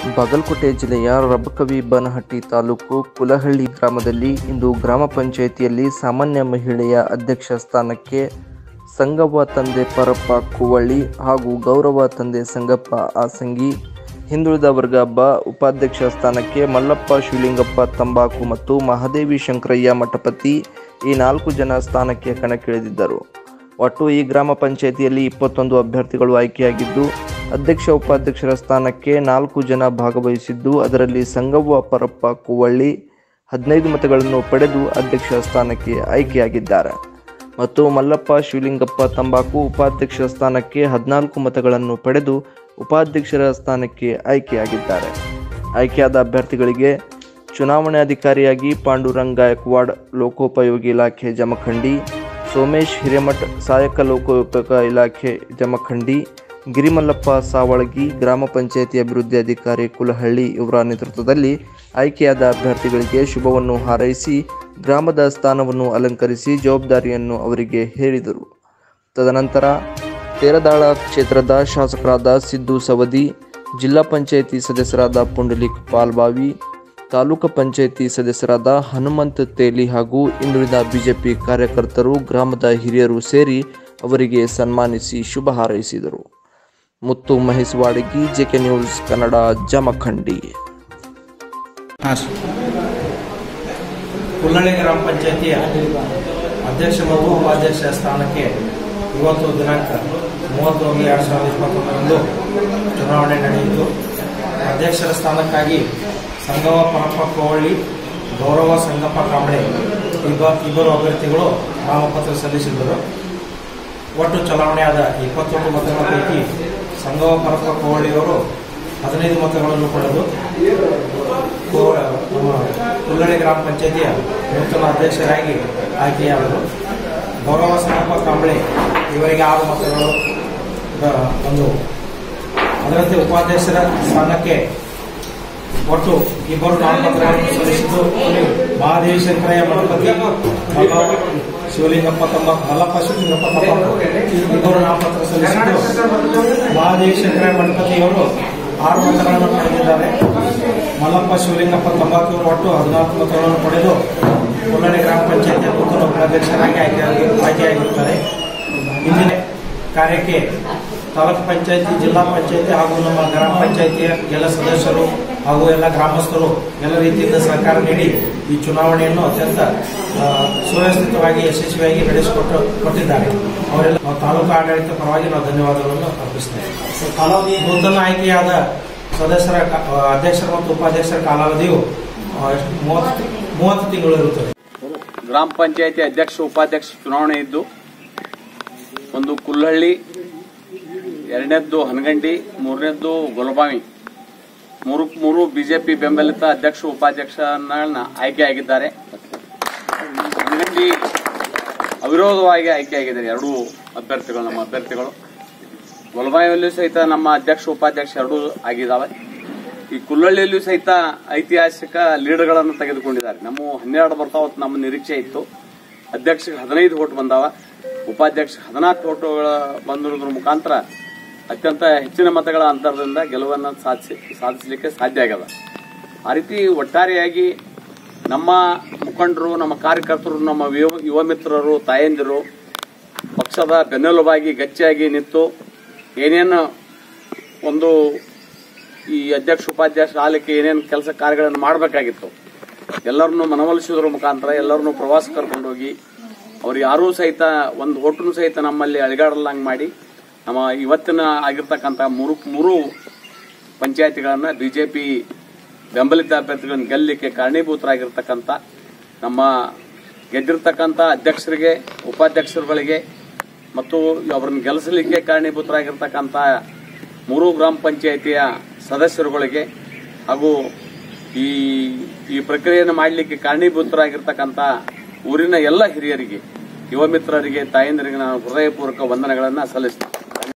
ಬಾಗಲಕೋಟೆ ಜಿಲ್ಲೆಯ ರಬಕವಿ ಬನಹಟ್ಟಿ ತಾಲೂಕು ಕುಲಹಳ್ಳಿ ಗ್ರಾಮದಲ್ಲಿ ಇಂದು ಗ್ರಾಮ ಪಂಚಾಯಿತಿಯಲ್ಲಿ ಸಾಮಾನ್ಯ ಮಹಿಳೆಯ ಅಧ್ಯಕ್ಷ ಸ್ಥಾನಕ್ಕೆ ಸಂಗವ್ವ ತಂದೆ ಪರಪ್ಪ ಕುವಳ್ಳಿ ಹಾಗೂ ಗೌರವ ತಂದೆ ಸಂಗಪ್ಪ ಆಸಂಗಿ ಹಿಂದುಳಿದ ವರ್ಗ ಬ ಉಪಾಧ್ಯಕ್ಷ ಸ್ಥಾನಕ್ಕೆ ಮಲ್ಲಪ್ಪ ಶಿವಲಿಂಗಪ್ಪ ತಂಬಾಕು ಮತ್ತು ಮಹಾದೇವಿ ಶಂಕರಯ್ಯ ಮಠಪತಿ ಈ ನಾಲ್ಕು ಜನ ಸ್ಥಾನಕ್ಕೆ ಕಣಕ್ಕಿಳಿದಿದ್ದರು ಒಟ್ಟು ಈ ಗ್ರಾಮ ಪಂಚಾಯಿತಿಯಲ್ಲಿ ಇಪ್ಪತ್ತೊಂದು ಅಭ್ಯರ್ಥಿಗಳು ಆಯ್ಕೆಯಾಗಿದ್ದು ಅಧ್ಯಕ್ಷ ಉಪಾಧ್ಯಕ್ಷರ ಸ್ಥಾನಕ್ಕೆ ನಾಲ್ಕು ಜನ ಭಾಗವಹಿಸಿದ್ದು ಅದರಲ್ಲಿ ಸಂಗವ್ವ ಪರಪ್ಪ ಕುವಳ್ಳಿ ಹದಿನೈದು ಮತಗಳನ್ನು ಪಡೆದು ಅಧ್ಯಕ್ಷ ಸ್ಥಾನಕ್ಕೆ ಆಯ್ಕೆಯಾಗಿದ್ದಾರೆ ಮತ್ತು ಮಲ್ಲಪ್ಪ ಶಿವಲಿಂಗಪ್ಪ ತಂಬಾಕು ಉಪಾಧ್ಯಕ್ಷ ಸ್ಥಾನಕ್ಕೆ ಹದಿನಾಲ್ಕು ಮತಗಳನ್ನು ಪಡೆದು ಉಪಾಧ್ಯಕ್ಷರ ಸ್ಥಾನಕ್ಕೆ ಆಯ್ಕೆಯಾಗಿದ್ದಾರೆ ಆಯ್ಕೆಯಾದ ಅಭ್ಯರ್ಥಿಗಳಿಗೆ ಚುನಾವಣಾಧಿಕಾರಿಯಾಗಿ ಪಾಂಡುರಂಗ್ ಗಾಯಕ್ವಾಡ್ ಲೋಕೋಪಯೋಗಿ ಇಲಾಖೆ ಜಮಖಂಡಿ ಸೋಮೇಶ್ ಹಿರೇಮಠ್ ಸಹಾಯಕ ಲೋಕೋಪಯೋಗ ಇಲಾಖೆ ಜಮಖಂಡಿ ಗಿರಿಮಲ್ಲಪ್ಪ ಸಾವಳಗಿ ಗ್ರಾಮ ಪಂಚಾಯಿತಿ ಅಭಿವೃದ್ಧಿ ಅಧಿಕಾರಿ ಕುಲಹಳ್ಳಿ ಇವರ ನೇತೃತ್ವದಲ್ಲಿ ಆಯ್ಕೆಯಾದ ಅಭ್ಯರ್ಥಿಗಳಿಗೆ ಶುಭವನ್ನು ಹಾರೈಸಿ ಗ್ರಾಮದ ಸ್ಥಾನವನ್ನು ಅಲಂಕರಿಸಿ ಜವಾಬ್ದಾರಿಯನ್ನು ಅವರಿಗೆ ಹೇಳಿದರು ತದನಂತರ ತೇರದಾಳ ಕ್ಷೇತ್ರದ ಶಾಸಕರಾದ ಸಿದ್ದು ಸವದಿ ಜಿಲ್ಲಾ ಪಂಚಾಯಿತಿ ಸದಸ್ಯರಾದ ಪುಂಡಲಿಕ್ ಪಾಲ್ಬಾವಿ ತಾಲೂಕು ಪಂಚಾಯಿತಿ ಸದಸ್ಯರಾದ ಹನುಮಂತ್ ತೇಲಿ ಹಾಗೂ ಹಿಂದುಳಿದ ಬಿಜೆಪಿ ಕಾರ್ಯಕರ್ತರು ಗ್ರಾಮದ ಹಿರಿಯರು ಸೇರಿ ಅವರಿಗೆ ಸನ್ಮಾನಿಸಿ ಶುಭ ಹಾರೈಸಿದರು ಮುತ್ತು ಮಹೇಶ್ ವಾಡಗಿ ಜೆಕೆ ನ್ಯೂಸ್ ಕನ್ನಡ ಜಮಖಂಡಿ ಹಾಂ ಸರ್ ಕುಲ್ಲಳ್ಳಿ ಗ್ರಾಮ ಪಂಚಾಯತಿಯ ಅಧ್ಯಕ್ಷ ಮತ್ತು ಉಪಾಧ್ಯಕ್ಷ ಸ್ಥಾನಕ್ಕೆ ಇವತ್ತು ದಿನಾಂಕ ಮೂವತ್ತೊಂದು ಎರಡು ಸಾವಿರದ ಇಪ್ಪತ್ತೊಂದರಂದು ಚುನಾವಣೆ ನಡೆಯಿತು ಅಧ್ಯಕ್ಷರ ಸ್ಥಾನಕ್ಕಾಗಿ ಸಂಗವ ಪರಪ್ಪ ಕೋವಳ್ಳಿ ಗೌರವ ಸಂಗಪ್ಪ ಕಾಂಬಳೆ ಇಬ್ಬ ಇಬ್ಬರು ಅಭ್ಯರ್ಥಿಗಳು ನಾಮಪತ್ರ ಸಲ್ಲಿಸಿದ್ದರು ಒಟ್ಟು ಚಲಾವಣೆಯಾದ ಇಪ್ಪತ್ತೊಂದು ಮತಗಳ ಪೈಕಿ ಸಂಗವ ಪರಪ್ಪ ಕೋವಳ್ಳಿಯವರು ಹದಿನೈದು ಮತಗಳನ್ನು ಪಡೆದು ಕೋ- ನಮ್ಮ ಕುಲ್ಲಳ್ಳಿ ಗ್ರಾಮ ಪಂಚಾಯತಿಯ ನೂತನ ಅಧ್ಯಕ್ಷರಾಗಿ ಆಯ್ಕೆಯಾದರು ಗೌರವ ಸಂಗಪ್ಪ ಕಾಂಬಳೆ ಇವರಿಗೆ ಆರು ಮತಗಳು ದ- ಬಂದವು ಅದರಂತೆ ಉಪಾಧ್ಯಕ್ಷರ ಸ್ಥಾನಕ್ಕೆ ಒಟ್ಟು ಇಬ್ಬರು ನಾಮಪತ್ರಗಳನ್ನು ಸಲ್ಲಿಸಿದ್ದು ಮಹಾದೇವಿ ಶಂಕರಯ್ಯ ಮಠಪತಿ ಮಲ್ಲ ಶಿವಲಿಂಗಪ್ಪ ತಮ್ಮ ಮಲ್ಲಪ್ಪ ಶಿವಲಿಂಗಪ್ಪ ತಮ್ಮ ಇಬ್ಬರು ನಾಮಪತ್ರ ಸಲ್ಲಿಸಿದ್ದು ಮಹಾದೇವಿ ಶಂಕರಯ್ಯ ಮಠಪತಿಯವರು ಆರು ಮತಗಳನ್ನು ಪಡೆದಿದ್ದಾರೆ ಮಲ್ಲಪ್ಪ ಶಿವಲಿಂಗಪ್ಪ ತಂಬಾಕಿಯವರು ಒಟ್ಟು ಹದಿನಾಲ್ಕು ಮತಗಳನ್ನು ಪಡೆದು ಕೊಲ್ಲಳ್ಳಿ ಗ್ರಾಮ ಪಂಚಾಯತಿಯ ನೂತನ ಉಪಾಧ್ಯಕ್ಷರಾಗಿ ಆಯ್ಕೆಯಾಗಿ ಆಯ್ಕೆಯಾಗಿರುತ್ತಾರೆ ಇಂದಿನ ಕಾರ್ಯಕ್ಕೆ ತಾಲೂಕು ಪಂಚಾಯತಿ ಜಿಲ್ಲಾ ಪಂಚಾಯತಿ ಹಾಗೂ ನಮ್ಮ ಗ್ರಾಮ ಪಂಚಾಯತಿಯ ಎಲ್ಲ ಸದಸ್ಯರು ಹಾಗೂ ಎಲ್ಲ ಗ್ರಾಮಸ್ಥರು ಎಲ್ಲ ರೀತಿಯಿಂದ ಸಹಕಾರ ನೀಡಿ ಈ ಚುನಾವಣೆಯನ್ನು ಅತ್ಯಂತ ಆ, ಸುವ್ಯವಸ್ಥಿತವಾಗಿ ಯಶಸ್ವಿಯಾಗಿ ನಡೆಸಿಕೊಟ್ಟು ಕೊಟ್ಟಿದ್ದಾರೆ ಅವರೆಲ್ಲ ನಾವು ತಾಲೂಕು ಆಡಳಿತ ಪರವಾಗಿ ನಾವು ಧನ್ಯವಾದಗಳನ್ನು ಅರ್ಪಿಸ್ತೇವೆ ನೂತನ ಆಯ್ಕೆಯಾದ ಸದಸ್ಯರ ಕ- ಆ, ಅಧ್ಯಕ್ಷರ ಮತ್ತು ಉಪಾಧ್ಯಕ್ಷರ ಕಾಲಾವಧಿಯು ಆ, ಎಷ್ಟು? ಮೂವತ್ತು ಮೂವತ್ತು ತಿಂಗಳು ಇರುತ್ತದೆ ಗ್ರಾಮ ಪಂಚಾಯತಿ ಅಧ್ಯಕ್ಷ ಉಪಾಧ್ಯಕ್ಷ ಚುನಾವಣೆ ಇದ್ದು ಒಂದು ಕುಲ್ಲಹಳ್ಳಿ ಎರಡನೇದ್ದು ಹನಗಂಡಿ ಮೂರನೇದ್ದು ಗೊಲಬಾವಿ ಮೂರು ಮೂರು ಬಿಜೆಪಿ ಬೆಂಬಲಿತ ಅಧ್ಯಕ್ಷ ಉಪಾಧ್ಯಕ್ಷರನ್ನ ಆಯ್ಕೆಯಾಗಿದ್ದಾರೆ ಹನಗಂಡಿ ಅವಿರೋಧವಾಗಿ ಆಯ್ಕೆಯಾಗಿದ್ದಾರೆ ಎರಡೂ ಅಭ್ಯರ್ಥಿಗಳು ನಮ್ಮ ಅಭ್ಯರ್ಥಿಗಳು ಗೊಲಬಾವಿಯಲ್ಲೂ ಸಹಿತ ನಮ್ಮ ಅಧ್ಯಕ್ಷ ಉಪಾಧ್ಯಕ್ಷ ಎರಡೂ ಆಗಿದ್ದಾವೆ ಈ ಕುಲ್ಲಳ್ಳಿಯಲ್ಲೂ ಸಹಿತ ಐತಿಹಾಸಿಕ ಲೀಡ್ಗಳನ್ನು ತೆಗೆದುಕೊಂಡಿದ್ದಾರೆ ನಮ್ಮ ಹನ್ನೆರಡು ಬರ್ತಾವ ಅಂತ ನಮ್ಮ ನಿರೀಕ್ಷೆ ಇತ್ತು ಅಧ್ಯಕ್ಷಕ್ಕೆ ಹದಿನೈದು ಓಟ್ ಬಂದಾವ ಉಪಾಧ್ಯಕ್ಷ ಹದಿನಾಲ್ಕು ಓಟುಗಳ ಬಂದಿರೋದ್ರ ಮುಖಾಂತರ ಅತ್ಯಂತ ಹೆಚ್ಚಿನ ಮತಗಳ ಅಂತರದಿಂದ ಗೆಲುವನ್ನು ಸಾಧಿಸಿ ಸಾಧಿಸಲಿಕ್ಕೆ ಸಾಧ್ಯ ಆಗ್ಯದ ಆ ರೀತಿ ಒಟ್ಟಾರೆಯಾಗಿ ನಮ್ಮ ಮುಖಂಡರು ನಮ್ಮ ಕಾರ್ಯಕರ್ತರು ನಮ್ಮ ಯುವ ಯುವ ಮಿತ್ರರು ತಾಯಂದಿರು ಪಕ್ಷದ ಬೆನ್ನೆಲುಬಾಗಿ ಗಟ್ಟಿಯಾಗಿ ನಿಂತು ಏನೇನು ಒಂದು ಈ ಅಧ್ಯಕ್ಷ ಉಪಾಧ್ಯಕ್ಷ ಆಲಿಕ್ಕೆ ಏನೇನು ಕೆಲಸ ಕಾರ್ಯಗಳನ್ನು ಮಾಡಬೇಕಾಗಿತ್ತು ಎಲ್ಲರನ್ನು ಮನವೊಲಿಸೋದ್ರ ಮುಖಾಂತರ ಎಲ್ಲರನ್ನು ಪ್ರವಾಸ ಕರ್ಕೊಂಡೋಗಿ ಅವ್ರು ಯಾರೂ ಸಹಿತ ಒಂದು ಓಟನ್ನು ಸಹಿತ ನಮ್ಮಲ್ಲಿ ಅಳಿಗಾಡಲ್ಲಂಗೆ ಮಾಡಿ ನಮ್ಮ ಇವತ್ತಿನ ಆಗಿರ್ತಕ್ಕಂಥ ಮೂರು ಮೂರು ಪಂಚಾಯತಿಗಳನ್ನು ಬಿಜೆಪಿ ಬೆಂಬಲಿತ ಅಭ್ಯರ್ಥಿಗಳನ್ನು ಗೆಲ್ಲಲಿಕ್ಕೆ ಕಾರಣೀಭೂತರಾಗಿರ್ತಕ್ಕಂಥ ನಮ್ಮ ಗೆದ್ದಿರ್ತಕ್ಕಂಥ ಅಧ್ಯಕ್ಷರಿಗೆ ಉಪಾಧ್ಯಕ್ಷರುಗಳಿಗೆ ಮತ್ತು ಅವರನ್ನು ಗೆಲ್ಲಿಸಲಿಕ್ಕೆ ಕಾರಣೀಭೂತರಾಗಿರ್ತಕ್ಕಂಥ ಮೂರು ಗ್ರಾಮ ಪಂಚಾಯಿತಿಯ ಸದಸ್ಯರುಗಳಿಗೆ ಹಾಗೂ ಈ ಈ ಪ್ರಕ್ರಿಯೆಯನ್ನು ಮಾಡಲಿಕ್ಕೆ ಕಾರಣೀಭೂತರಾಗಿರ್ತಕ್ಕಂಥ ಊರಿನ ಎಲ್ಲ ಹಿರಿಯರಿಗೆ ಯುವ ಮಿತ್ರರಿಗೆ ತಾಯಂದಿರಿಗೆ ನಾನು ಹೃದಯಪೂರ್ವಕ ವಂದನೆಗಳನ್ನು ಸಲ್ಲಿಸ್ತೇನೆ